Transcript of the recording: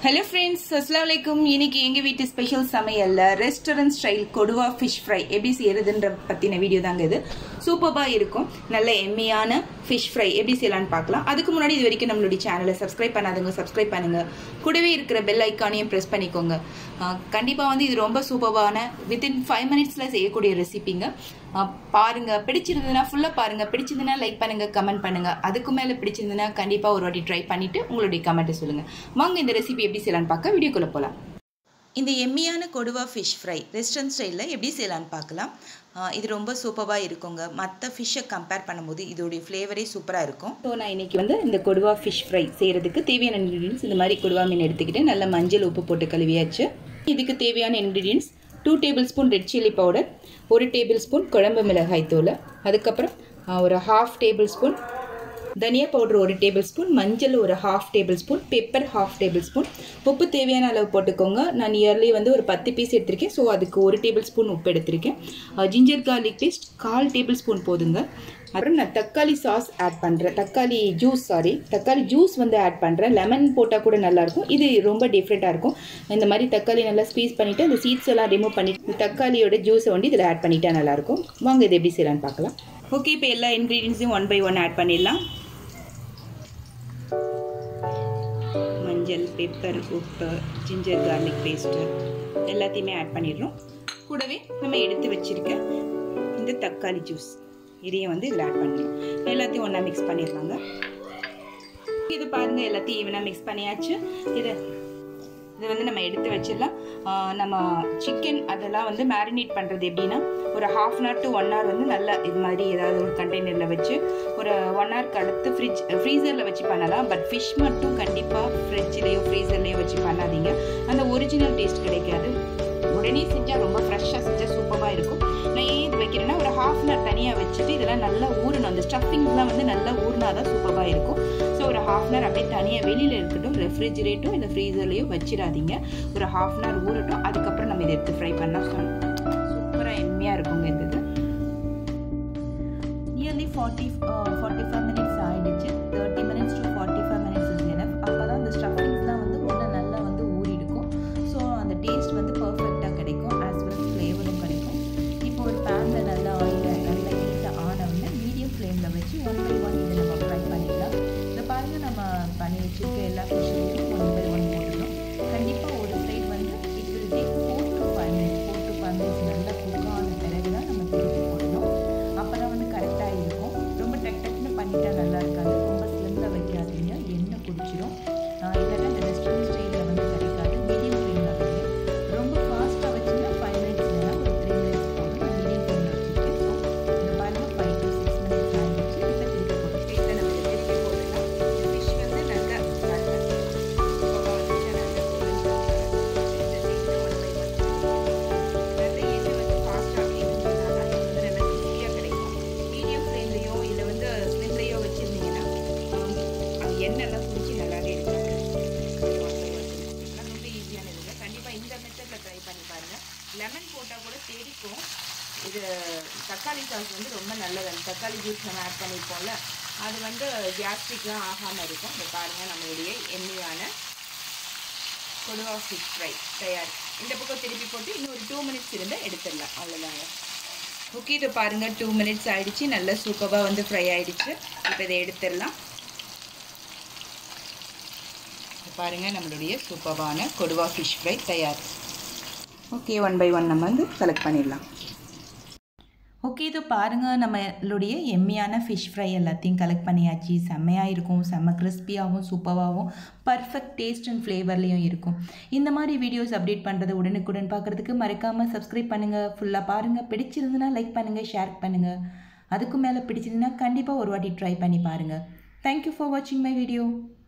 hello friends அஸ்லாம் வலைக்கும் இன்னைக்கு எங்கள் வீட்டு ஸ்பெஷல் சமையல்ல ரெஸ்டாரண்ட் ஸ்டைல் கொடுவா ஃபிஷ் ஃப்ரை எப்படி செய்யறதுன்ற பற்றின வீடியோ தாங்க இது சூப்பராக இருக்கும் நல்ல எம்மையான ஃபிஷ் ஃப்ரை எப்படி செய்யலாம்னு பார்க்கலாம் அதுக்கு முன்னாடி இது வரைக்கும் நம்மளுடைய சேனலை சப்ஸ்கிரைப் பண்ணாதவங்க சப்ஸ்கிரைப் பண்ணுங்க கூடவே இருக்கிற பெல் ஐக்கானையும் ப்ரெஸ் பண்ணிக்கோங்க கண்டிப்பாக வந்து இது ரொம்ப சூப்பரான வித்தின் ஃபைவ் மினிட்ஸில் செய்யக்கூடிய ரெசிபிங்க பாருங்க பிடிச்சிருந்ததுன்னா ஃபுல்லாக பாருங்க பிடிச்சிருந்ததுன்னா லைக் பண்ணுங்க கமெண்ட் பண்ணுங்க அதுக்கு மேலே பிடிச்சிருந்ததுன்னா கண்டிப்பாக ஒரு வாட்டி ட்ரை பண்ணிட்டு உங்களுடைய கமெண்ட்டை சொல்லுங்க வாங்க இந்த ரெசிபி எப்படி செய்யலான்னு பார்க்க வீடியோக்குள்ளே போகலாம் இந்த எம்மியான கொடுவா ஃபிஷ் ஃப்ரை ரெஸ்டாரண்ட் ஸ்டைலில் எப்படி செய்யலான்னு பார்க்கலாம் இது ரொம்ப சூப்பராக இருக்குங்க மற்ற ஃபிஷ்ஷை கம்பேர் பண்ணும்போது இதோடைய ஃப்ளேவரே சூப்பராக இருக்கும் ஸோ நான் இன்றைக்கி வந்து இந்த கொடுவா ஃபிஷ் ஃப்ரை செய்கிறதுக்கு தேவையான இன்க்ரீடியன்ஸ் இந்த மாதிரி கொடுவா மீன் எடுத்துக்கிட்டு நல்ல மஞ்சள் உப்பு போட்டு கழுவியாச்சு இதுக்கு தேவையான ingredients two table spoon red chilli powder ஒரு டேபிள் ஸ்பூன் குழம்பு மிளகாய் தூள் அதுக்கப்புறம் ஒரு ஹாஃப் டேபிள் ஸ்பூன் தனியா பவுடர் ஒரு டேபிள் ஸ்பூன் மஞ்சள் ஒரு half table spoon pepper half table spoon உப்பு தேவையான அளவு போட்டுக்கோங்க நான் இயர்லி வந்து ஒரு பத்து பீஸ் எடுத்திருக்கேன் ஸோ அதுக்கு ஒரு டேபிள் ஸ்பூன் உப்பு எடுத்திருக்கேன் ஜிஞ்சர் கார்லிக் பேஸ்ட் கால் டேபிள் ஸ்பூன் போதுங்க அப்புறம் நான் தக்காளி சாஸ் ஆட் பண்ணுறேன் தக்காளி ஜூஸ் சாரி தக்காளி ஜூஸ் வந்து ஆட் பண்ணுறேன் லெமன் போட்டால் கூட நல்லாயிருக்கும் இது ரொம்ப டிஃப்ரெண்ட்டாக இருக்கும் இந்த மாதிரி தக்காளி நல்லா ஸ்பீஸ் பண்ணிவிட்டு அந்த சீட்ஸ் எல்லாம் ரிமூவ் பண்ணிட்டு தக்காளியோட ஜூஸை வந்து இதில் ஆட் பண்ணிட்டா நல்லாயிருக்கும் வாங்க இது எப்படி செய்யலான்னு பார்க்கலாம் ஓகே இப்போ எல்லா இன்க்ரீடியன்ஸையும் ஒன் பை ஒன் ஆட் பண்ணிடலாம் மஞ்சள் பெப்பர் உப்பு ஜிஞ்சர் கார்லிக் பேஸ்ட்டு எல்லாத்தையுமே ஆட் பண்ணிடுறோம் கூடவே நம்ம எடுத்து வச்சுருக்க இந்த தக்காளி ஜூஸ் இதையும் வந்து இதில் ஆட் பண்ணிடலாம் எல்லாத்தையும் ஒன்றா மிக்ஸ் பண்ணிடலாங்க இது பாருங்கள் எல்லாத்தையும் ஈவனாக மிக்ஸ் பண்ணியாச்சு இதை இது வந்து நம்ம எடுத்து வச்சிடலாம் நம்ம சிக்கன் அதெல்லாம் வந்து மேரினேட் பண்ணுறது எப்படின்னா ஒரு half an hour to one hour வந்து நல்லா இது மாதிரி ஏதாவது ஒரு கண்டெய்னரில் வச்சு ஒரு ஒன் ஹவருக்கு அடுத்து ஃப்ரிட்ஜ் ஃப்ரீசரில் வச்சு பண்ணலாம் பட் ஃபிஷ் மட்டும் கண்டிப்பாக ஃப்ரிட்ஜ்லேயோ ஃப்ரீசர்லேயோ வச்சு பண்ணாதீங்க அந்த ஒரிஜினல் டேஸ்ட் கிடைக்காது உடனே செஞ்சால் ரொம்ப ஃப்ரெஷ்ஷாக செஞ்சால் சூப்பராக இருக்கும் நான் ஏன் இது வைக்கிறேன்னா ஒரு ஹாஃப் அன் ஹவர் தனியாக வச்சுட்டு இதெல்லாம் நல்லா ஊறணும் அந்த ஸ்டஃபிங்ஸ்லாம் வந்து நல்லா ஊறினா தான் சூப்பராக இருக்கும் ஸோ ஒரு ஹாஃப் அன் ஹவர் அப்படியே தனியாக வெளியில் இருக்கட்டும் ரெஃப்ரிஜிரேட்டோ இல்லை ஃப்ரீசர்லேயோ வச்சிடாதீங்க ஒரு ஹாஃப் அன் ஹவர் ஊறட்டும் அதுக்கப்புறம் நம்ம இதை எடுத்து ஃப்ரை பண்ணால் சூப்பராக எம்மியாக இருக்குங்க இந்த இது nearly forty forty five minutes ஆகிடுச்சு thirty minutes to forty five minutes is enough அப்போ தான் அந்த ஸ்டஃபிங்ஸ்லாம் வந்து உள்ள நல்லா வந்து ஊறி இருக்கும் ஸோ அந்த டேஸ்ட் வந்து பர்ஃபெக்டாக கிடைக்கும் ஆஸ் வெல் ஃப்ளேவரும் கிடைக்கும் இப்போ ஒரு பேனில் நல்லா ஆயில் நல்லா ஹீட் ஆனவுடனே மீடியம் ஃப்ளேமில் வச்சு ஒன் பை ஒன் இதை நம்ம ஃப்ரை பண்ணிடலாம் இதை பாருங்கள் நம்ம பண்ணி வச்சுருக்க எல்லா ஃபிஷ்ஷையும் ஒன் பை ஒன் போட்டுடும் கண்டிப்பாக ஒரு சைட் வந்து it will take four to five minutes four to five minutes நல்லா குக் ஆன பிறகு தான் நம்ம திருப்பி போடணும் அப்போ தான் வந்து கரெக்டாக இருக்கும் ரொம்ப டக் டக்குன்னு பண்ணிட்டா நல்லா இருக்காது ரொம்ப ஸ்லிம்மில் வைக்காதீங்க எண்ணெய் குடிச்சிடும் இல்லைன்னா இந்த ரெஸ்டாரண்ட் ஸ்டைலில் வந்து கிடைக்காது மீடியம் ஃப்ளேமில் வைங்க ரொம்ப ஃபாஸ்ட்டாக வச்சிங்கன்னா ஃபைவ் மினிட்ஸ் இல்லைனா ஒரு த்ரீ மினிட்ஸ் போதும் மீடியம் ஃப்ளேமில் வச்சுருக்கேன் ஸோ இந்த பாருங்க ஃபைவ் டு சிக்ஸ் மினிட்ஸ் ஆகிடுச்சு இப்போ திருப்பி போடுறோம் வீட்டில் நம்ம இதை திருப்பி போடலாம் ஃபிஷ் வந்து நல்லா எண்ணெய்லாம் குடிச்சு நல்லாவே இருக்கும் ரொம்ப ஈஸியானதுங்க கண்டிப்பாக இந்த மெத்தடில் ட்ரை பண்ணி பாருங்கள் லெமன் போட்டால் கூட தெரிக்கும் இது தக்காளி சாஸ் வந்து ரொம்ப நல்லது அந்த தக்காளி ஜூஸ் நம்ம ஆட் பண்ணியிருப்போம்ல அது வந்து கேஸ்ட்ரிக்லாம் ஆகாமல் இருக்கும் இதை பாருங்கள் நம்மளுடைய எண்ணெயான கொடுவா ஃபிஷ் ஃப்ரை தயார் இந்த பக்கம் திருப்பி போட்டு இன்னும் ஒரு டூ மினிட்ஸ் இருந்தால் எடுத்துடலாம் அவ்வளோதாங்க ஓகே இதை பாருங்கள் டூ மினிட்ஸ் ஆகிடுச்சு நல்லா சூப்பராக வந்து ஃப்ரை ஆகிடுச்சு இப்போ இதை எடுத்துடலாம் பாருங்கள் நம்மளுடைய சூப்பரான கொடுவா ஃபிஷ் ஃப்ரை தயார் ஓகே ஒன் பை ஒன் நம்ம வந்து செலக்ட் பண்ணிடலாம் ஓகே இது பாருங்கள் நம்மளுடைய எம்மியான ஃபிஷ் ஃப்ரை எல்லாத்தையும் கலெக்ட் பண்ணியாச்சு செம்மையாக இருக்கும் செம்ம கிறிஸ்பியாகவும் சூப்பராகவும் பர்ஃபெக்ட் டேஸ்ட் அண்ட் ஃப்ளேவர்லேயும் இருக்கும் இந்த மாதிரி வீடியோஸ் அப்டேட் பண்ணுறது உடனுக்குடன் பார்க்குறதுக்கு மறக்காமல் சப்ஸ்கிரைப் பண்ணுங்கள் ஃபுல்லாக பாருங்கள் பிடிச்சிருந்துன்னா லைக் பண்ணுங்கள் ஷேர் பண்ணுங்கள் அதுக்கு மேலே பிடிச்சிருந்துன்னா கண்டிப்பாக ஒரு வாட்டி ட்ரை பண்ணி பாருங்கள் தேங்க்யூ ஃபார் வாட்சிங் மை வீடியோ